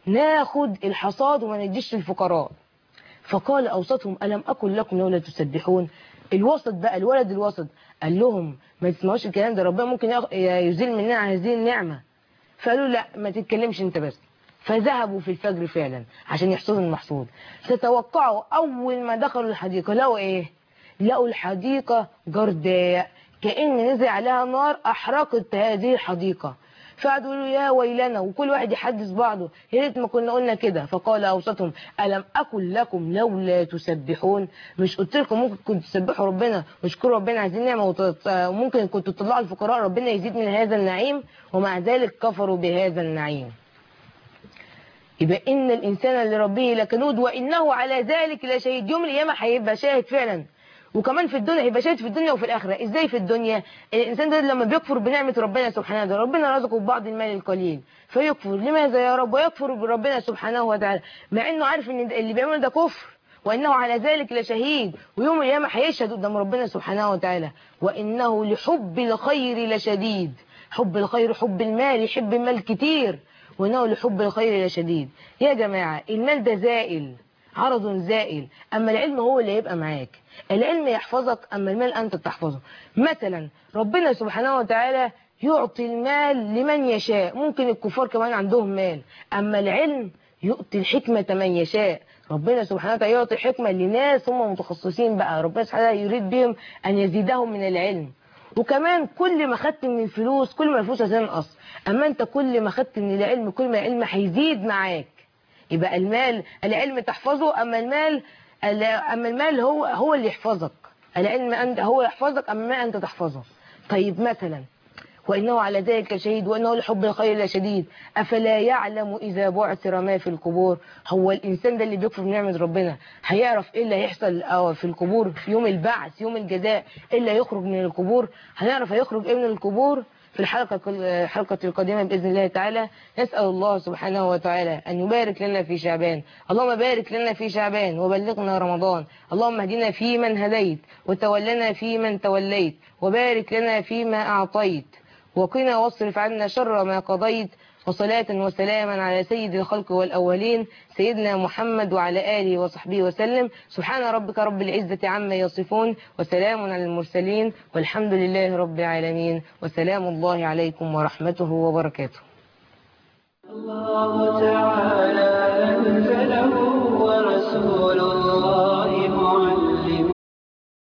ناخد الحصاد وما نديش للفقراء فقال اوسطهم الم اكن لكم لولا تسبحون الوسط بقى الولد الوسط قال لهم ما تسمعوش الكلام ده ربنا ممكن ياخ- يزيل مننا هذه النعمه فقالوا لا ما تتكلمش انت بس فذهبوا في الفجر فعلا عشان يحصدوا المحصول فتوقعوا اول ما دخلوا الحديقه لقوا ايه لقوا الحديقه جرداء كأن نزل عليها نار احرقت هذه الحديقه فقعدوا يقولوا يا ويلنا وكل واحد يحدث بعضه يا ريت ما كنا قلنا كده فقال اوسطهم الم اكن لكم لولا تسبحون مش قلت لكم ممكن كنتوا تسبحوا ربنا واشكروا ربنا عايزين نعمه وت- وممكن كنتوا تطلعوا الفقراء ربنا يزيد من هذا النعيم ومع ذلك كفروا بهذا النعيم يبقى ان الانسان لربه لكنود وانه على ذلك لشهيد يوم القيامه هيبقى شاهد فعلا وكمان في الدنيا هيبقى شاهد في الدنيا وفي الاخره ازاي في الدنيا الانسان ده لما بيكفر بنعمه ربنا سبحانه وتعالى ربنا رزقه ببعض المال القليل فيكفر لماذا يا رب ويكفر بربنا سبحانه وتعالى مع انه عارف ان اللي بيعمله ده كفر وانه على ذلك لشهيد ويوم القيامه هيشهد قدام ربنا سبحانه وتعالى وانه لحب الخير لشديد حب الخير حب المال يحب المال كتير وانه لحب الخير لشديد يا جماعه المال ده زائل عرض زائل اما العلم هو اللي هيبقى معاك العلم يحفظك اما المال انت تحفظه مثلا ربنا سبحانه وتعالى يعطي المال لمن يشاء ممكن الكفار كمان عندهم مال اما العلم يؤتي الحكمة من يشاء ربنا سبحانه وتعالى يعطي حكمة لناس هم متخصصين بقى ربنا سبحانه وتعالى يريد بهم أن يزيدهم من العلم وكمان كل ما خدت من الفلوس كل ما الفلوس هتنقص أما أنت كل ما خدت من العلم كل ما العلم هيزيد معاك يبقى المال العلم تحفظه أما المال أما المال هو هو اللي يحفظك العلم أنت هو يحفظك أما ما أنت تحفظه طيب مثلا وإنه على ذلك شهيد وإنه لحب الخير لشديد أفلا يعلم إذا بعثر ما في القبور هو الإنسان ده اللي بيكفر بنعمة ربنا هيعرف إيه اللي هيحصل أو في القبور في يوم البعث يوم الجزاء إيه اللي هيخرج من القبور هنعرف هيخرج إيه من القبور في الحلقة الحلقة القادمة بإذن الله تعالى نسأل الله سبحانه وتعالى أن يبارك لنا في شعبان اللهم بارك لنا في شعبان وبلغنا رمضان اللهم اهدنا في من هديت وتولنا في من توليت وبارك لنا فيما أعطيت وقنا واصرف عنا شر ما قضيت وصلاة وسلاما على سيد الخلق والأولين سيدنا محمد وعلى آله وصحبه وسلم سبحان ربك رب العزة عما يصفون وسلام على المرسلين والحمد لله رب العالمين وسلام الله عليكم ورحمته وبركاته الله تعالى أنزله ورسوله